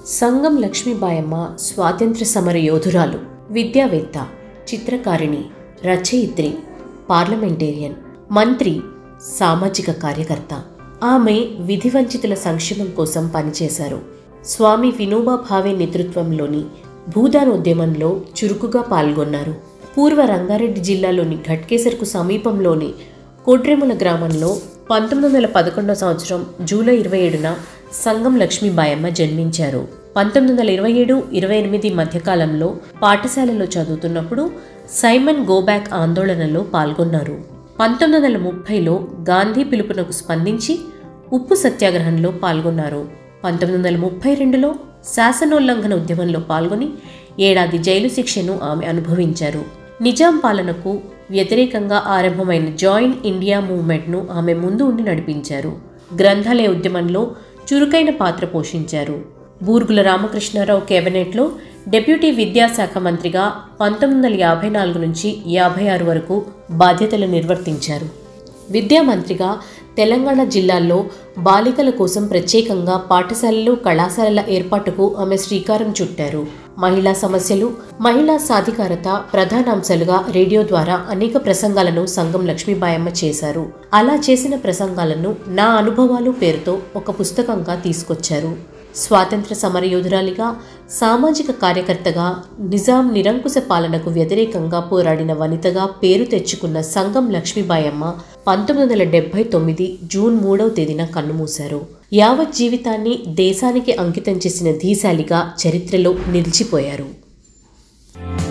సంగం లక్ష్మీబాయమ్మ స్వాతంత్ర సమర యోధురాలు విద్యావేత్త చిత్రకారిణి రచయిత్రి పార్లమెంటేరియన్ మంత్రి సామాజిక కార్యకర్త ఆమె విధి వంచితుల సంక్షేమం కోసం పనిచేశారు స్వామి వినోబా భావే నేతృత్వంలోని భూదాన్ ఉద్యమంలో చురుకుగా పాల్గొన్నారు పూర్వ రంగారెడ్డి జిల్లాలోని ఘట్కేసర్కు సమీపంలోని కోట్రెముల గ్రామంలో పంతొమ్మిది వందల పదకొండవ సంవత్సరం జూలై ఇరవై ఏడున సంగం లక్ష్మీబాయమ్మ జన్మించారు పంతొమ్మిది వందల ఇరవై ఏడు ఇరవై ఎనిమిది మధ్యకాలంలో పాఠశాలలో చదువుతున్నప్పుడు సైమన్ గోబ్యాక్ ఆందోళనలో పాల్గొన్నారు పంతొమ్మిది వందల ముప్పైలో గాంధీ పిలుపునకు స్పందించి ఉప్పు సత్యాగ్రహంలో పాల్గొన్నారు పంతొమ్మిది వందల ముప్పై రెండులో శాసనోల్లంఘన ఉద్యమంలో పాల్గొని ఏడాది జైలు శిక్షను ఆమె అనుభవించారు నిజాం పాలనకు వ్యతిరేకంగా ఆరంభమైన జాయిన్ ఇండియా మూవ్మెంట్ను ఆమె ముందు ఉండి నడిపించారు గ్రంథాలయ ఉద్యమంలో చురుకైన పాత్ర పోషించారు బూర్గుల రామకృష్ణారావు కేబినెట్లో డెప్యూటీ విద్యాశాఖ మంత్రిగా పంతొమ్మిది వందల యాభై నాలుగు నుంచి యాభై ఆరు వరకు బాధ్యతలు నిర్వర్తించారు విద్యామంత్రిగా తెలంగాణ జిల్లాల్లో బాలికల కోసం ప్రత్యేకంగా పాఠశాలలు కళాశాలల ఏర్పాటుకు ఆమె శ్రీకారం చుట్టారు మహిళా సమస్యలు మహిళా సాధికారత ప్రధానాంశాలుగా రేడియో ద్వారా అనేక ప్రసంగాలను సంఘం లక్ష్మీబాయమ్మ చేశారు అలా చేసిన ప్రసంగాలను నా అనుభవాలు పేరుతో ఒక పుస్తకంగా తీసుకొచ్చారు స్వాతంత్ర సమరయోధురాలిగా సామాజిక కార్యకర్తగా నిజాం నిరంకుశ పాలనకు వ్యతిరేకంగా పోరాడిన వనితగా పేరు తెచ్చుకున్న సంగం లక్ష్మీబాయమ్మ పంతొమ్మిది వందల డెబ్బై తొమ్మిది జూన్ మూడవ తేదీన కన్నుమూశారు యావత్ జీవితాన్ని దేశానికి అంకితం చేసిన ధీశాలిగా చరిత్రలో నిలిచిపోయారు